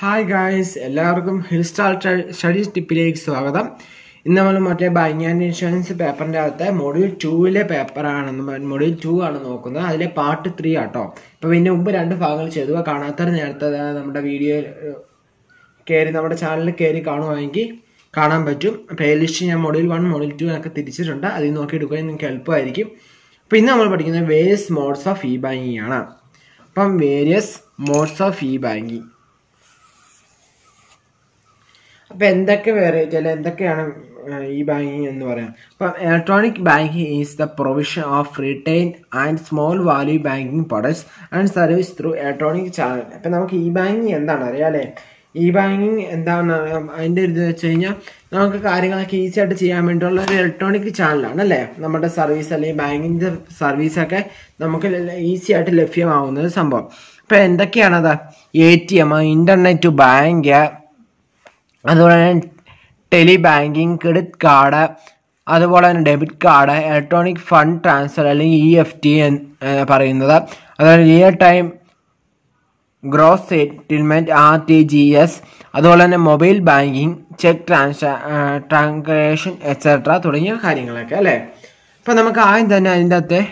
hi guys എല്ലാവർക്കും hill star studies ടിപ്പിലേക്ക് സ്വാഗതം ഇന്ന് നമ്മൾ മറ്റേ ബാങ്ക് ആൻഡ് ഇൻഷുറൻസ് പേപ്പറിൻ്റെ അകത്തെ മൊഡ്യൂൾ ടൂവിലെ പേപ്പറാണ് മൊഡ്യൂൾ ടു ആണ് നോക്കുന്നത് അതിലെ പാർട്ട് ത്രീ ആട്ടോ ഇപ്പോൾ ഇതിൻ്റെ മുമ്പ് രണ്ട് ഭാഗങ്ങൾ ചെയ്തു അപ്പോൾ കാണാത്തവർ നേരത്തെ ദാ നമ്മുടെ വീഡിയോ കയറി നമ്മുടെ ചാനലിൽ കയറി കാണുവാണെങ്കിൽ കാണാൻ പറ്റും പ്ലേലിസ്റ്റ് ഞാൻ മൊഡ്യൂൾ വൺ മൊഡ്യൂൾ ടു ഒക്കെ തിരിച്ചിട്ടുണ്ട് അതിൽ നോക്കി എടുക്കുകയും നിങ്ങൾക്ക് എളുപ്പമായിരിക്കും അപ്പോൾ ഇന്ന് നമ്മൾ പഠിക്കുന്നത് various modes of e banking ആണ് അപ്പം various modes of e banking അപ്പം എന്തൊക്കെ വെറൈറ്റി അല്ലെ എന്തൊക്കെയാണ് ഈ ബാങ്കിങ് എന്ന് പറയാം അപ്പം electronic banking is the provision of retail and small value banking products and service through electronic channel അപ്പം നമുക്ക് ഈ ബാങ്കിങ് എന്താണ് അറിയാം അല്ലേ ഈ ബാങ്കിങ് എന്താണ് അതിൻ്റെ ഒരു ഇത് വെച്ച് കഴിഞ്ഞാൽ നമുക്ക് കാര്യങ്ങളൊക്കെ ഈസി ആയിട്ട് ചെയ്യാൻ വേണ്ടിയുള്ള ഒരു ഇലക്ട്രോണിക് ചാനലാണ് അല്ലേ നമ്മുടെ സർവീസ് അല്ലെങ്കിൽ ബാങ്കിൻ്റെ സർവീസൊക്കെ നമുക്ക് ഈസി ആയിട്ട് ലഭ്യമാവുന്ന ഒരു സംഭവം അപ്പം എന്തൊക്കെയാണത് A T M internet bank അതുപോലെ തന്നെ ടെലി ബാങ്കിങ് ക്രെഡിറ്റ് കാർഡ് അതുപോലെ തന്നെ debit card electronic fund transfer അല്ലെങ്കിൽ ഇ എഫ് ടി പറയുന്നത് അതുപോലെ real time gross settlement R T G S അതുപോലെ തന്നെ മൊബൈൽ ബാങ്കിങ് ചെക്ക് ട്രാൻസാ ട്രാൻസാക്ഷൻ എക്സെട്ര തുടങ്ങിയ കാര്യങ്ങളൊക്കെ അല്ലേ അപ്പോൾ നമുക്ക് ആദ്യം തന്നെ അതിൻ്റെ അകത്തെ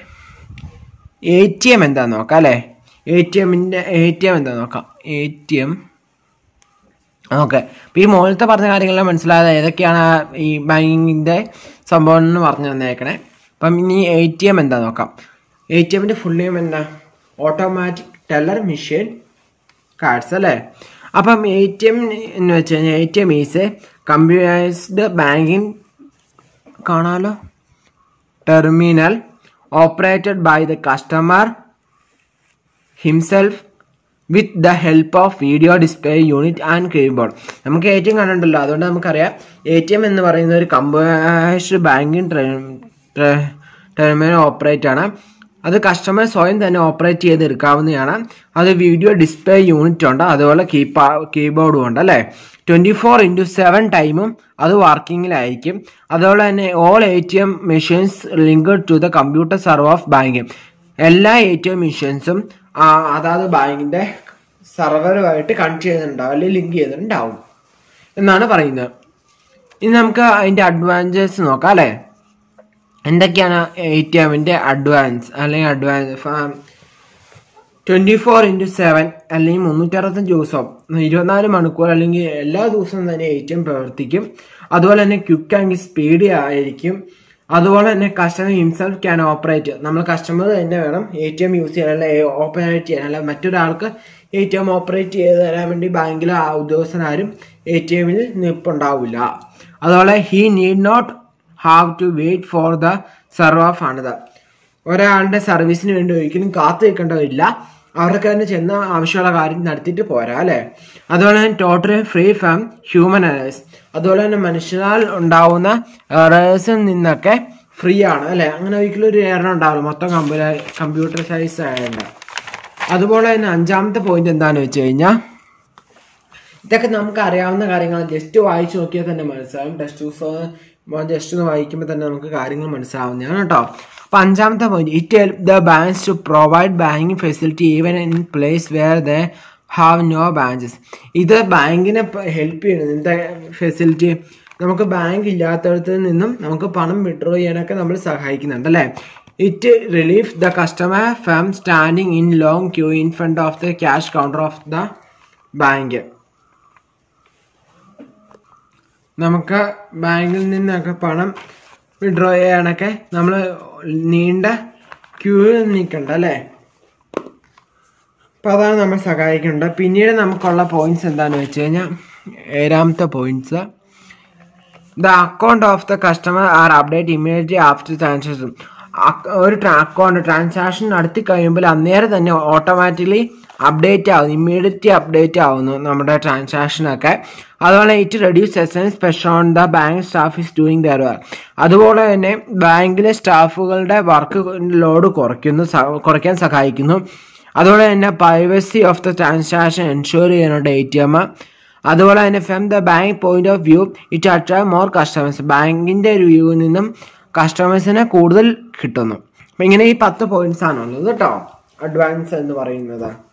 എ ടി എം എന്താണെന്ന് നോക്കാം അല്ലേ എ ടി എമ്മിൻ്റെ എ ടി എം എന്താ നോക്കാം എ ടി എം ഓക്കെ അപ്പോൾ ഈ മുകളിലത്തെ പറഞ്ഞ കാര്യങ്ങളെല്ലാം മനസ്സിലായത് ഏതൊക്കെയാണ് ഈ ബാങ്കിങ്ങിൻ്റെ സംഭവം എന്ന് പറഞ്ഞു തന്നേക്കണേ അപ്പം ഇനി എ ടി എം എന്താ നോക്കാം എ ടി എമ്മിൻ്റെ ഫുൾ നെയിം എന്താ ഓട്ടോമാറ്റിക് ടെല്ലർ മെഷീൻ കാർഡ്സ് അല്ലേ അപ്പം എ ടി എം എന്ന് വെച്ച് കഴിഞ്ഞാൽ A T M is computerised banking കാണാമല്ലോ terminal operated by the customer himself with the help of video display unit and keyboard നമുക്ക് A T M കണ്ടിട്ടുണ്ടല്ലോ അതുകൊണ്ട് നമുക്കറിയാം എ ടി എം എന്ന് പറയുന്ന ഒരു കമ്പ്യൂട്ടറൈസ്ഡ് ബാങ്കിങ് ടെർമിനൽ ഓപ്പറേറ്റ് ആണ് അത് കസ്റ്റമർ സ്വയം തന്നെ ഓപ്പറേറ്റ് ചെയ്തെടുക്കാവുന്നതാണ് അത് വീഡിയോ ഡിസ്പ്ലേ യൂണിറ്റ് ഉണ്ട് അതുപോലെ കീപാ കീബോർഡും ഉണ്ട് അല്ലേ ട്വൻറ്റി ഫോർ ഇൻറ്റു സെവൻ ടൈമും അത് വർക്കിങ്ങിലായിരിക്കും അതുപോലെ തന്നെ all A T M machines link to the computer serve of banking എല്ലാ എ ടി എം മെഷീൻസും അതാത് ബാങ്കിന്റെ സർവറുമായിട്ട് കണക്ട് ചെയ്തിട്ടുണ്ടാവും അല്ലെങ്കിൽ ലിങ്ക് ചെയ്തിട്ടുണ്ടാവും എന്നാണ് പറയുന്നത് ഇനി നമുക്ക് അതിന്റെ അഡ്വാൻറ്റേജസ് നോക്കാം അല്ലേ എന്തൊക്കെയാണ് എ ടി എമ്മിന്റെ അഡ്വാൻസ് അല്ലെങ്കിൽ advance twenty four into seven അല്ലെങ്കിൽ മുന്നൂറ്ററുപത്തഞ്ച് ദിവസം ഇരുപത്തിനാല് മണിക്കൂർ അല്ലെങ്കിൽ എല്ലാ ദിവസവും തന്നെ എ ടി എം പ്രവർത്തിക്കും അതുപോലെ തന്നെ ക്വിക്ക് ആൻഡ് സ്പീഡ് ആയിരിക്കും അതുപോലെ തന്നെ കസ്റ്റമർ ഹിംസെൽഫ് ക്യാൻ ഓപ്പറേറ്റ് നമ്മൾ കസ്റ്റമർ തന്നെ വേണം എ ടി എം യൂസ് ചെയ്യാൻ അല്ലെ ഓപ്പറേറ്റ് ചെയ്യാൻ അല്ല മറ്റൊരാൾക്ക് എ ടി എം ഓപ്പറേറ്റ് ചെയ്ത് തരാൻ വേണ്ടി ബാങ്കിലെ ഉദ്യോഗസ്ഥനാരും എ ടി എമ്മിൽ നിൽപ്പുണ്ടാവില്ല അതുപോലെ he need not have to wait for the serve of another ഒരാളുടെ സർവീസിന് വേണ്ടി ഒരിക്കലും കാത്തു നിൽക്കേണ്ടതില്ല അവർക്ക് തന്നെ ചെന്ന ആവശ്യമുള്ള കാര്യം നടത്തിയിട്ട് പോരാ അല്ലേ അതുപോലെ തന്നെ total free from human errors അതുപോലെ തന്നെ മനുഷ്യനാൽ ഉണ്ടാവുന്ന എറേഴ്സിൽ നിന്നൊക്കെ ഫ്രീ ആണ് അല്ലേ അങ്ങനെ ഒരിക്കലും ഒരു എറർ ഉണ്ടാവില്ല മൊത്തം കമ്പ്യൂട്ടർ കമ്പ്യൂട്ടറൈസ് ആയതുകൊണ്ട് അതുപോലെ തന്നെ അഞ്ചാമത്തെ പോയിന്റ് എന്താണെന്ന് വെച്ച് കഴിഞ്ഞാൽ ഇതൊക്കെ നമുക്ക് അറിയാവുന്ന കാര്യങ്ങൾ ജസ്റ്റ് വായിച്ചു നോക്കിയാൽ തന്നെ മനസ്സിലാവും ടെസ്റ്റ് ജസ്റ്റ് ഒന്ന് വായിക്കുമ്പോൾ തന്നെ നമുക്ക് കാര്യങ്ങൾ മനസ്സിലാവുന്നതാണ് കേട്ടോ അപ്പൊ അഞ്ചാമത്തെ point it help the banks to provide banking facility even in place where the have no branches ഇത് ബാങ്കിനെ ഹെൽപ്പ് ചെയ്യുന്നത് എന്താ ഫെസിലിറ്റി നമുക്ക് ബാങ്ക് ഇല്ലാത്തടത്ത് നിന്നും നമുക്ക് പണം വിഡ്രോ ചെയ്യാനൊക്കെ നമ്മൾ സഹായിക്കുന്നുണ്ട് അല്ലേ it relief the customer from standing in long queue in front of the cash counter of the bank നമുക്ക് ബാങ്കിൽ നിന്നൊക്കെ പണം വിഡ്രോ ചെയ്യാനൊക്കെ നമ്മൾ നീണ്ട ക്യൂവിൽ നിൽക്കണ്ട അല്ലേ അപ്പോൾ അതാണ് നമ്മൾ സഹായിക്കേണ്ടത് പിന്നീട് നമുക്കുള്ള പോയിന്റ്സ് എന്താണെന്ന് വെച്ച് കഴിഞ്ഞാൽ ഏഴാമത്തെ points the account of the customer are update immediately after transaction ഒരു അക്കൗണ്ട് ട്രാൻസാക്ഷൻ നടത്തി കഴിയുമ്പോൾ അന്നേരം തന്നെ ഓട്ടോമാറ്റിക്കലി അപ്ഡേറ്റ് ആവുന്നു ഇമ്മീഡിയറ്റ്ലി അപ്ഡേറ്റ് ആവുന്നു നമ്മുടെ ട്രാൻസാക്ഷനൊക്കെ അതുപോലെ it reduce essence special on the bank staff is doing their work അതുപോലെ തന്നെ ബാങ്കിലെ സ്റ്റാഫുകളുടെ വർക്ക് ലോഡ് കുറയ്ക്കുന്നു കുറയ്ക്കാൻ സഹായിക്കുന്നു അതുപോലെ തന്നെ privacy of the transaction ensure ചെയ്യാനുണ്ട് എ ടി എം അതുപോലെ തന്നെ from the bank point of view it attract more customers ബാങ്കിന്റെ ഒരു വ്യൂവിൽ നിന്നും കസ്റ്റമേഴ്സിനെ കൂടുതൽ കിട്ടുന്നു അപ്പം ഇങ്ങനെ ഈ പത്ത് പോയിന്റ്സ് ആണുള്ളത് കേട്ടോ അഡ്വാൻസ് എന്ന് പറയുന്നത്